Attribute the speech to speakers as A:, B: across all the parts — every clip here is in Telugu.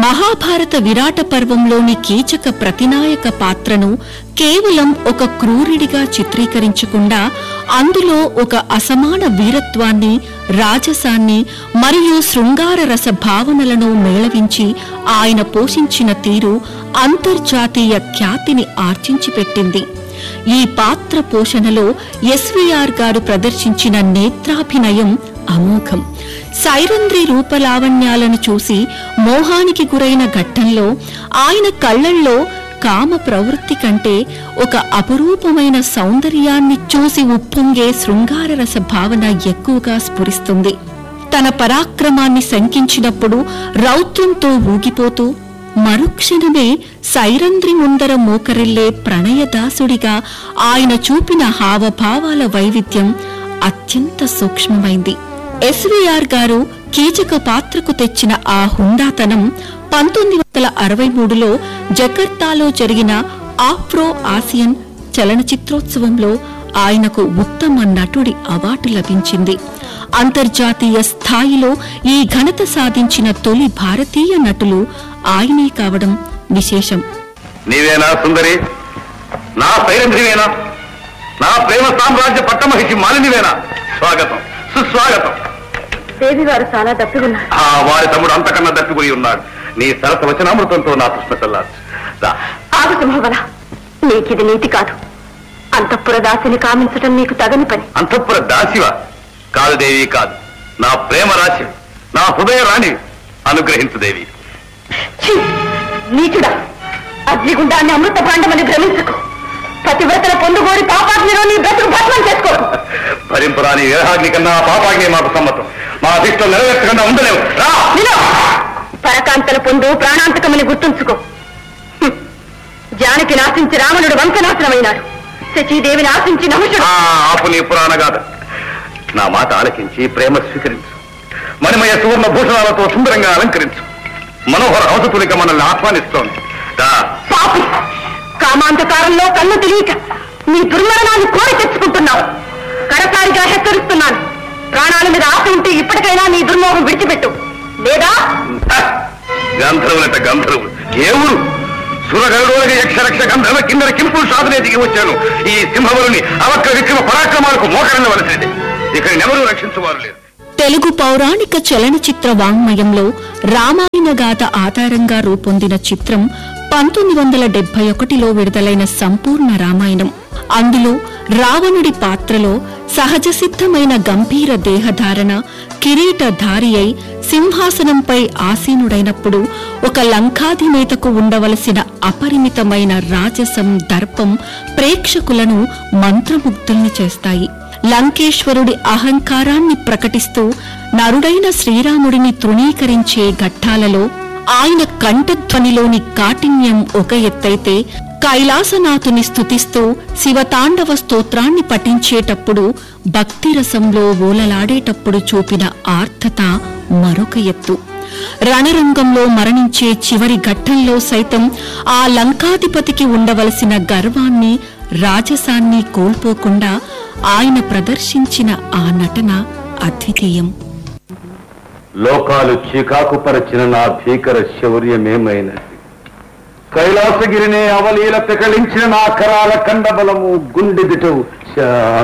A: మహాభారత విరాట పర్వంలోని కీచక ప్రతినాయక పాత్రను కేవలం ఒక క్రూరుడిగా చిత్రీకరించకుండా అందులో ఒక అసమాన వీరత్వాన్ని రాజసాన్ని మరియు శృంగార రస భావనలను మేళవించి ఆయన పోషించిన తీరు అంతర్జాతీయ ఖ్యాతిని ఆర్జించి పెట్టింది ఈ పాత్ర పోషణలో ఎస్వీఆర్ గారు ప్రదర్శించిన నేత్రాభినయం అమోఘం సైరంధ్రి రూపలావణ్యాలను చూసి మోహానికి గురైన ఘట్టంలో ఆయన కళ్ళల్లో కామ ప్రవృత్తి కంటే ఒక అపురూపమైన సౌందర్యాన్ని చూసి ఉప్పొంగే శృంగార రస భావన ఎక్కువగా స్ఫురిస్తుంది తన పరాక్రమాన్ని శంకించినప్పుడు రౌద్రంతో ఊగిపోతూ మరుక్షణమే సైరంధ్రి ముందర మోకరిల్లే ప్రణయదాసుడిగా ఆయన చూపిన హావభావాల వైవిధ్యం అత్యంత సూక్ష్మమైంది ఎస్వీఆర్ గారు కీచక పాత్రకు తెచ్చిన ఆ హుందాతనం పంతొమ్మిది వందల అరవై మూడులో జకర్తాలో జరిగిన ఆఫ్రో ఆసియన్ చలనచిత్రోత్సవంలో ఆయనకు ఉత్తమ నటుడి అవార్డు లభించింది అంతర్జాతీయ స్థాయిలో ఈ ఘనత సాధించిన తొలి భారతీయ నటులు ఆయనే కావడం విశేషం
B: నీవేనా సుందరి నా సైరంధ్రివేనా నా ప్రేమ సామ్రాజ్య పట్టమహిషి మాలినివేనా స్వాగతం సుస్వాగతం
C: దేవి వారు చాలా దప్పిగున్నారు
B: ఆ వారి తమ్ముడు అంతకన్నా దప్పిపోయి ఉన్నాడు నీ సరస వచనామృతంతో నా కృష్ణ చల్లార్చు రా.
C: ఆగు సింహవల నీకిది నీతి కాదు అంతఃపుర దాసిని కామించటం నీకు తగని పని
B: అంతఃపుర దాసివా కాదు దేవి కాదు నా ప్రేమ రాశి నా హృదయ రాణి అనుగ్రహించు దేవి
C: ఛీ! నీచుడా అగ్నిగుండాన్ని అమృత భాండమని భ్రమించకు పతివ్రతల పొందుగోడి పాపాగ్నిలో నీ బ్రతుకు భస్మం చేసుకో
B: భరింపురాని విరహాగ్ని కన్నా ఆ పాపాగ్ని మాకు సమ్మతం మా అభిష్టం నెరవేర్చకుండా ఉండలేవు రా
C: నిలో పరకాంతల పొందు ప్రాణాంతకమని గుర్తుంచుకో హ్మ్. జానకి నాశించి రావణుడు వంశనాశనమైనాడు శచీదేవిని ఆశించి నహుషుడు
B: ఆ, ఆపు నీ పురాణ గాథ నా మాట ఆలకించి ప్రేమ స్వీకరించు మణిమయ సువర్ణ భూషణాలతో సుందరంగా అలంకరించు మనోహర హంసతులిక మనల్ని ఆహ్వానిస్తోంది రా.
C: పాపి కామాంధకారంలో కన్ను తెలియక నీ దుర్మరణాన్ని కోరి తెచ్చుకుంటున్నావు కడసారిగా హెచ్చరిస్తున్నాను ప్రాణాల మీద ఆశ ఉంటే ఇప్పటికైనా నీ దుర్మోహం విడిచిపెట్టు లేదా
B: హ! గంధర్వులంట గంధర్వులు ఏ ఊరు సురగరుడోలకి యక్షరక్ష గంధర్వ కిందర కింపులు సాధనే దిగి వచ్చాను ఈ సింహబలుని అవక్ర విక్రమ పరాక్రమాలకు మోకరించవలసింది ఇక్కడెవరూ రక్షించువారు లేరు
A: తెలుగు పౌరాణిక చలనచిత్ర వాంగ్మయంలో రామాయణ గాథ ఆధారంగా రూపొందిన చిత్రం పంతొమ్మిది వందల డెబ్బై ఒకటిలో విడుదలైన సంపూర్ణ రామాయణం అందులో రావణుడి పాత్రలో సహజ సిద్ధమైన గంభీర దేహధారణ కిరీటధారి అయి సింహాసనంపై ఆసీనుడైనప్పుడు ఒక లంకాధినేతకు ఉండవలసిన అపరిమితమైన రాజసం దర్పం ప్రేక్షకులను మంత్రముగ్ధుల్ని చేస్తాయి లంకేశ్వరుడి అహంకారాన్ని ప్రకటిస్తూ నరుడైన శ్రీరాముడిని తృణీకరించే ఘట్టాలలో ఆయన కంఠధ్వనిలోని కాఠిన్యం ఒక ఎత్తైతే కైలాసనాథుని స్తుతిస్తూ శివతాండవ స్తోత్రాన్ని పఠించేటప్పుడు భక్తిరసంలో ఓలలాడేటప్పుడు చూపిన ఆర్తత మరొక ఎత్తు రణరంగంలో మరణించే చివరి ఘట్టంలో సైతం ఆ లంకాధిపతికి ఉండవలసిన గర్వాన్ని రాజసాన్ని కోల్పోకుండా ఆయన ప్రదర్శించిన ఆ నటన అద్వితీయం
B: లోకాలు చికాకు పరిచిన నా భీకర శౌర్యమేమైనది కైలాసగిరినే అవలీల పెకలించిన నా కరాల కండబలము గుండెదిటవు ఛా!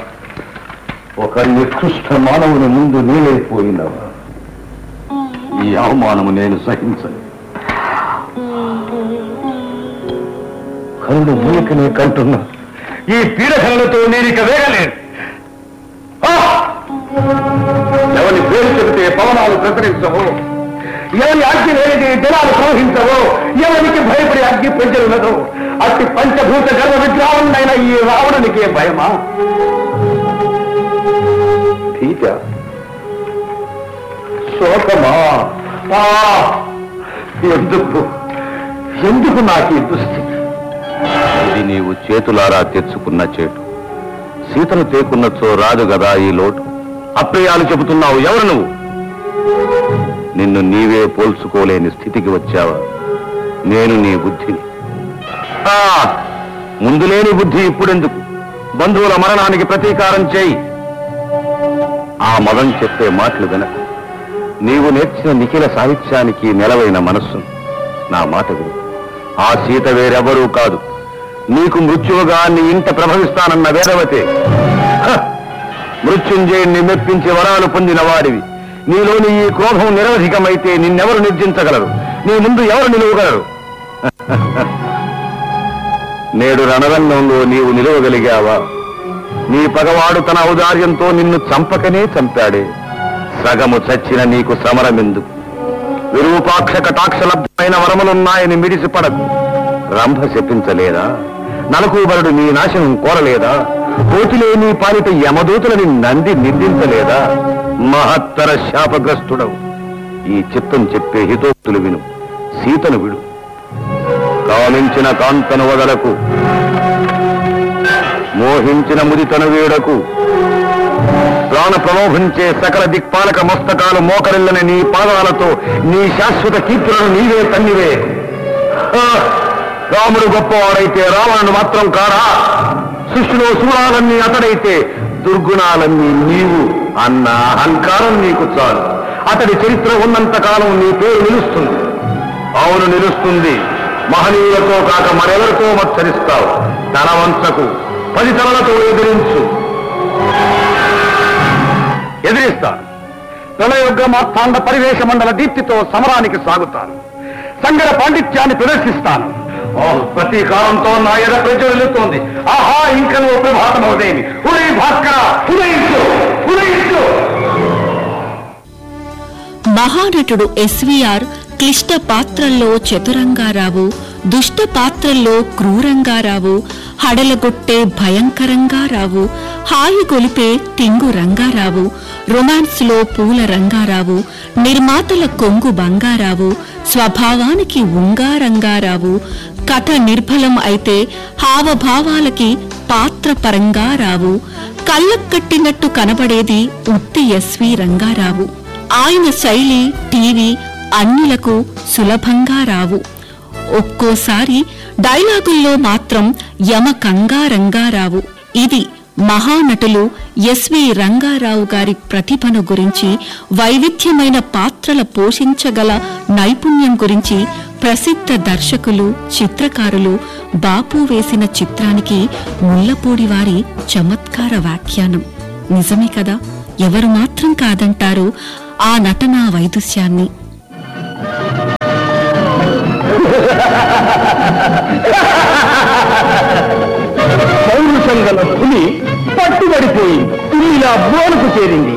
B: ఒక నికృష్ట మానవుని ముందు నీలైపోయినవా ఈ అవమానము నేను సహించను కళ్ళు మూలికనే కంటున్నా ఈ పీడకలతో నేను ఇక వేగలేను ఆ! ఎవరి పేరు చెబితే పవనాలు ప్రసరించవో ఎవరి అగ్ని లేనిది జలాలు ప్రవహించవో ఎవరికి భయపడి అగ్ని ప్రజలున్నదో అతి పంచభూత గర్వ విగ్రహముడైన ఈ రావణునికి భయమా భీత శోకమా ఆ! ఎందుకు ఎందుకు నాకు ఈ దుస్థితి ఇది నీవు చేతులారా తెచ్చుకున్న చేటు సీతను తేకున్నచో రాదు గదా ఈ లోటు అప్రియాలు చెబుతున్నావు ఎవరు నువ్వు నిన్ను నీవే పోల్చుకోలేని స్థితికి వచ్చావా నేను నీ బుద్ధిని ఆ, ముందు లేని బుద్ధి ఇప్పుడెందుకు బంధువుల మరణానికి ప్రతీకారం చేయి ఆ మదం చెప్పే మాటలు వినకు నీవు నేర్చిన నిఖిల సాహిత్యానికి నెలవైన మనస్సు నా మాట విను ఆ సీత వేరెవరూ కాదు నీకు మృత్యువుగా నీ ఇంట ప్రభవిస్తానన్న వేరవతే హ! మృత్యుంజయుణ్ణి మెప్పించి వరాలు పొందిన వాడివి నీలోని ఈ క్రోధం నిరవధికమైతే నిన్నెవరు నిర్జించగలరు నీ ముందు ఎవరు నిలువగలరు నేడు రణరంగంలో నీవు నిలవగలిగావా నీ పగవాడు తన ఔదార్యంతో నిన్ను చంపకనే చంపాడే సగము చచ్చిన నీకు సమరమెందుకు విరూపాక్ష కటాక్షలబ్ధమైన వరములున్నాయని మిడిసిపడకు రంభ శపించలేదా నలకూబరుడు నీ నాశనం కోరలేదా కోతిలే నీ పాలిట యమదూతులని నంది నిందించలేదా మహత్తర శాపగ్రస్తుడవు ఈ చిత్తం చెప్పే హితోక్తులు విను సీతను విడు కామించిన కాంతను వదలకు మోహించిన ముదితను వీడకు ప్రాణ ప్రలోభించే సకల దిక్పాలక మస్తకాలు మోకరిల్లని నీ పాదాలతో నీ శాశ్వత కీర్తులను నీవే తన్నివే ఆ, రాముడు గొప్పవాడైతే రావణుడు మాత్రం కారా సృష్టిలో శూలాలన్నీ అతడైతే దుర్గుణాలన్నీ నీవు అన్న అహంకారం నీకు చాలు అతడి చరిత్ర ఉన్నంత కాలం నీ పేరు నిలుస్తుంది అవును నిలుస్తుంది మహనీయులతో కాక మరెవరితో మత్సరిస్తావు తల వంచకు పది తలలతో ఎదిరించు ఎదిరిస్తాను ప్రళయొగ్గ మార్తాండ పరివేశ మండల దీప్తితో సమరానికి సాగుతాను సంగర పాండిత్యాన్ని ప్రదర్శిస్తాను ఓ ప్రతీకారంతో నా ఎద ప్రజ్వలిస్తోంది ఆహా ఇంక నువ్వు ప్రభాతమవుదేమి ఉదయ భాస్కర ఉదయించు ఉదయించు
A: మహానటుడు ఎస్వీఆర్ క్లిష్ట పాత్రల్లో చతురంగారావు దుష్ట పాత్రల్లో క్రూరంగారావు హడలగొట్టే భయంకరంగారావు హాయి గొలిపే తింగు రంగారావు రొమాన్స్ లో పూల రంగారావు నిర్మాతల కొంగు బంగారావు స్వభావానికి ఉంగారంగారావు కథ నిర్భలం అయితే హావభావాలకి పాత్ర పరంగా రావు కళ్ళకట్టినట్టు కనబడేది ఉత్తి ఎస్వి రంగారావు ఆయన శైలి టీవీ అన్నిలకు సులభంగా రావు ఒక్కోసారి డైలాగుల్లో మాత్రం యమ కంగారంగారావు ఇది మహానటులు ఎస్వి రంగారావు గారి ప్రతిభను గురించి వైవిధ్యమైన పాత్రల పోషించగల నైపుణ్యం గురించి ప్రసిద్ధ దర్శకులు చిత్రకారులు బాపు వేసిన చిత్రానికి ముల్లపూడి వారి చమత్కార వ్యాఖ్యానం నిజమే కదా ఎవరు మాత్రం కాదంటారు ఆ నటనా వైదుష్యాన్ని
B: పౌరుషం గల పులి పట్టుబడిపోయి పులిలా బోనుకు చేరింది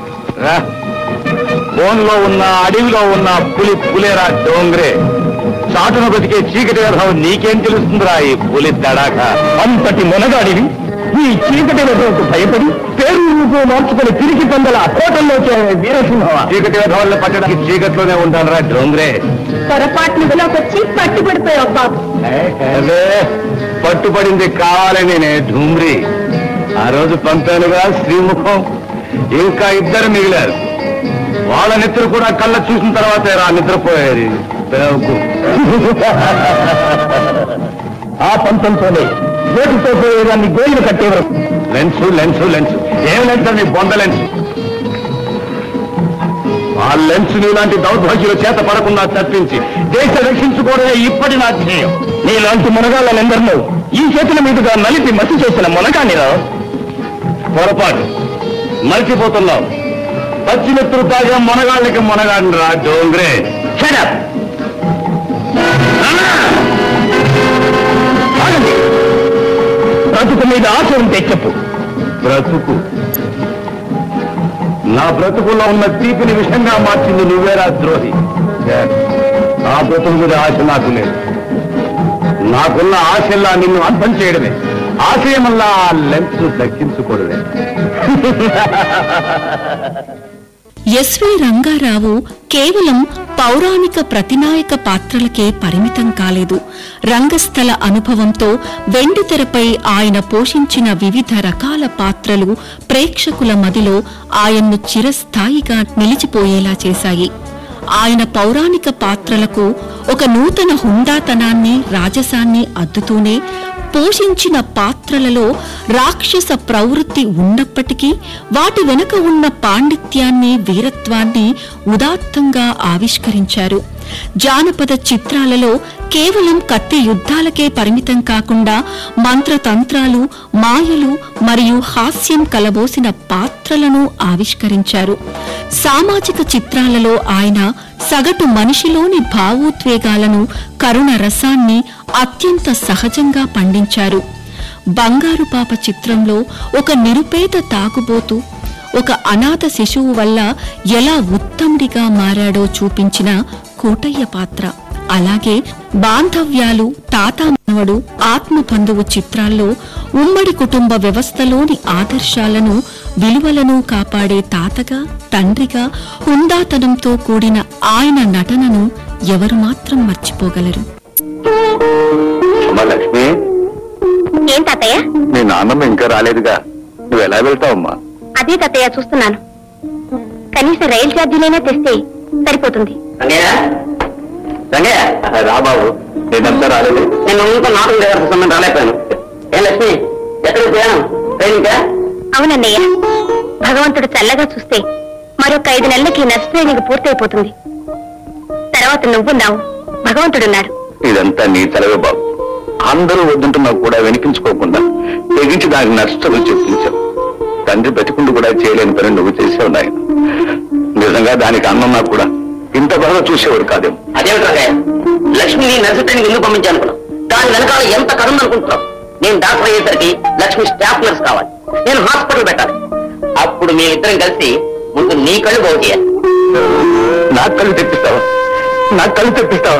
B: బోన్లో ఉన్న అడవిలో ఉన్న పులి పులేరా డోంగ్రే చాటును బతికే చీకటి రథం నీకేం తెలుస్తుందిరా ఈ పులి తడాక అంతటి మొనగాడివి ఈ చీకటి రథంకు భయపడి పేరు రూపు మార్చుకుని తిరిగి పొందల కోటల్లో వీరసింహ చీకటి రథాలను పట్టడానికి చీకట్లోనే ఉంటానరా డోంగ్రే
C: పొరపాటును వచ్చి పట్టుబడిపోయావు బాబు
B: అదే పట్టుపడింది కావాలని ఢూమ్రి ఆ రోజు పంపానుగా శ్రీముఖం ఇంకా ఇద్దరు మిగిలారు వాళ్ళ నిద్ర కూడా కళ్ళ చూసిన తర్వాతే రా నిద్రపోయేది బేవకు. ఆ పంతంతోనే వేటుతో పోయేదాన్ని గోయిలు కట్టేవారు లెన్సు లెన్సు లెన్సు ఏం లెన్స్ అండి బొంద లెన్స్ ఆ లెన్స్ నీలాంటి దౌర్భాగ్యుల చేత పడకుండా తప్పించి దేశ రక్షించుకోవడమే ఇప్పటి నా ధ్యేయం నీలాంటి మునగాళ్ళందరినూ ఈ చేతుల మీదుగా నలిపి మసి చేసిన మునగానిరా పొరపాటు మర్చిపోతున్నావు పచ్చిమిత్రులు తాగా మునగాళ్ళకి మునగాడిని రా డోంగ్రే Shut up! ఆగండి. బ్రతుకు మీద ఆశ ఉంటే చెప్పు బ్రతుకు నా బ్రతుకులో ఉన్న తీపిని విషంగా మార్చింది నువ్వేరా ద్రోహి నా బ్రతుకు మీద ఆశ నాకు లేదు నాకున్న ఆశల్లా నిన్ను అర్థం చేయడమే ఆశయమల్లా ఆ లెన్స్ దక్కించుకోవడమే
A: ఎస్వి రంగారావు కేవలం పౌరాణిక ప్రతినాయక పాత్రలకే పరిమితం కాలేదు రంగస్థల అనుభవంతో వెండితెరపై ఆయన పోషించిన వివిధ రకాల పాత్రలు ప్రేక్షకుల మదిలో ఆయన్ను చిరస్థాయిగా నిలిచిపోయేలా చేశాయి ఆయన పౌరాణిక పాత్రలకు ఒక నూతన హుందాతనాన్ని రాజసాన్ని అద్దుతూనే పోషించిన పాత్రలలో రాక్షస ప్రవృత్తి ఉన్నప్పటికీ వాటి వెనుక ఉన్న పాండిత్యాన్ని వీరత్వాన్ని ఉదాత్తంగా ఆవిష్కరించారు జానపద చిత్రాలలో కేవలం కత్తి యుద్ధాలకే పరిమితం కాకుండా మంత్రతంత్రాలు మాయలు మరియు హాస్యం కలబోసిన పాత్రలను ఆవిష్కరించారు సామాజిక చిత్రాలలో ఆయన సగటు మనిషిలోని భావోద్వేగాలను కరుణ రసాన్ని అత్యంత సహజంగా పండించారు బంగారు పాప చిత్రంలో ఒక నిరుపేద తాగుబోతు ఒక అనాథ శిశువు వల్ల ఎలా ఉత్తముడిగా మారాడో చూపించిన కోటయ్య పాత్ర అలాగే బాంధవ్యాలు తాత మనవడు ఆత్మ బంధువు చిత్రాల్లో ఉమ్మడి కుటుంబ వ్యవస్థలోని ఆదర్శాలను విలువలను కాపాడే తాతగా తండ్రిగా హుందాతనంతో కూడిన ఆయన నటనను ఎవరు మాత్రం మర్చిపోగలరు
B: అమ్మా లక్ష్మి
C: ఏం తాతయ్య
B: నీ నాన్నమ్మ ఇంకా రాలేదుగా నువ్వు ఎలా వెళ్తావమ్మా
C: అదే తాతయ్య చూస్తున్నాను కనీసం రైలు ఛార్జీలైనా తెస్తే సరిపోతుంది
B: రంగయ్య రంగయ్య రా బాబు నేనంతా రాలేదు నేను ఇంకో నాటకం దగ్గర సంబంధం రాలేకపోయాను ఏ లక్ష్మి ఎక్కడికి పోయాను ట్రైనింగ్కా
C: అవునన్నయ్య భగవంతుడు చల్లగా చూస్తే మరొక ఐదు నెలలకి నర్స్ ట్రైనింగ్ పూర్తయిపోతుంది తర్వాత నువ్వున్నావు భగవంతుడున్నాడు
B: ఇదంతా నీ చలవే బాబు అందరూ వద్దంటున్నా కూడా వెనికించుకోకుండా తెగించి దానికి నష్టం చెప్పించావు తండ్రి బతికుండు కూడా చేయలేని పని నువ్వు చేసావు నాయన నిజంగా దానికి అన్నన్నా కూడా ఇంత బాగా చూసేవారు కాదేమో
D: అదేమిటా లక్ష్మిని నర్సు ట్రైనింగ్ ఎందుకు పంపించాలనుకున్నావు దాని వెనకాల ఎంత కథ అనుకుంటున్నావు నేను డాక్టర్ అయ్యేసరికి లక్ష్మి స్టాఫ్ నర్స్ కావాలి నేను హాస్పిటల్ పెట్టాలి అప్పుడు మీ ఇద్దరం కలిసి ముందు నీ కళ్ళు బాగు చేయాలి
B: నా కళ్ళు తెప్పిస్తావా నా కళ్ళు తెప్పిస్తావా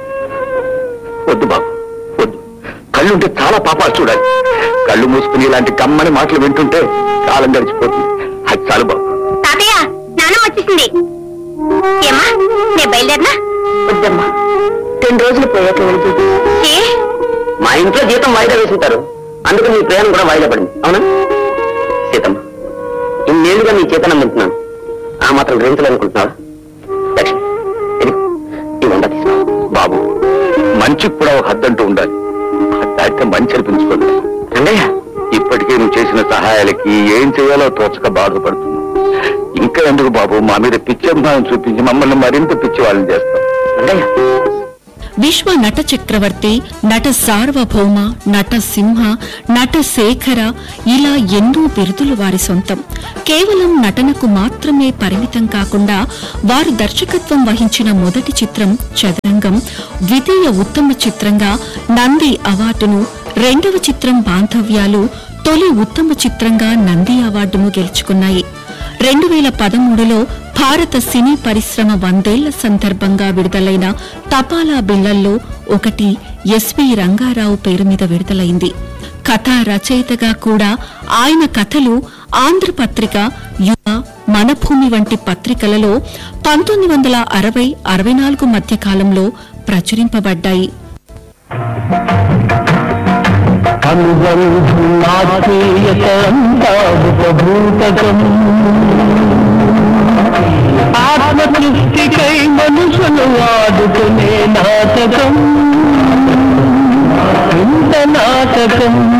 B: వద్దు బాబు వద్దు కళ్ళు ఉంటే చాలా పాపాలు చూడాలి కళ్ళు మూసుకుని ఇలాంటి కమ్మని మాటలు వింటుంటే కాలం గడిచిపోతుంది అది చాలు బాబు
C: తాతయ్య నాన్న వచ్చేసింది ఏమా నేను బయలుదేరినా
D: వద్దమ్మా రెండు రోజులు పోయాక వెళ్తుంది
C: ఏ
D: మా ఇంట్లో జీతం వాయిదా వేసుంటారు అందుకు నీ ప్రయాణం కూడా వాయిదా పడింది అవునా సీతమ్మ ఇన్నేళ్లుగా నీ చేతనం వింటున్నాను ఆ మాత్రం గ్రహించాలనుకుంటున్నావా లక్ష్మి ఇదిగో, ఈ వంద తీసుకో
B: బాబు మంచికి కూడా ఒక హద్దంటూ ఉండాలి దాటితే మంచి అనిపించుకోండి
D: రంగయ్య
B: ఇప్పటికే నువ్వు చేసిన సహాయాలకి ఏం చేయాలో తోచక బాధపడుతున్నావు ఇంకా ఎందుకు బాబు మా మీద పిచ్చి అభిమానం చూపించి మమ్మల్ని మరింత పిచ్చి వాళ్ళని చేస్తాం
D: రంగయ్య
A: విశ్వ నట చక్రవర్తి నట సార్వభౌమ నట సింహ నట శేఖర ఇలా ఎన్నో బిరుదులు వారి సొంతం కేవలం నటనకు మాత్రమే పరిమితం కాకుండా వారు దర్శకత్వం వహించిన మొదటి చిత్రం చదరంగం ద్వితీయ ఉత్తమ చిత్రంగా నంది అవార్డును రెండవ చిత్రం బాంధవ్యాలు తొలి ఉత్తమ చిత్రంగా నంది అవార్డును గెలుచుకున్నాయి రెండు వేల పదమూడులో భారత సినీ పరిశ్రమ వందేళ్ల సందర్భంగా విడుదలైన తపాలా బిళ్లల్లో ఒకటి ఎస్వి రంగారావు పేరు మీద విడుదలైంది కథా రచయితగా కూడా ఆయన కథలు ఆంధ్రపత్రిక యువ మనభూమి వంటి పత్రికలలో పంతొమ్మిది వందల అరవై అరవై నాలుగు మధ్య కాలంలో ప్రచురింపబడ్డాయి
E: అనుబంధునాథీయత అంతాభూతకం ఆత్మతృప్తికై మనుషులు వాడుకునే నాటకం ఇంత నాటకం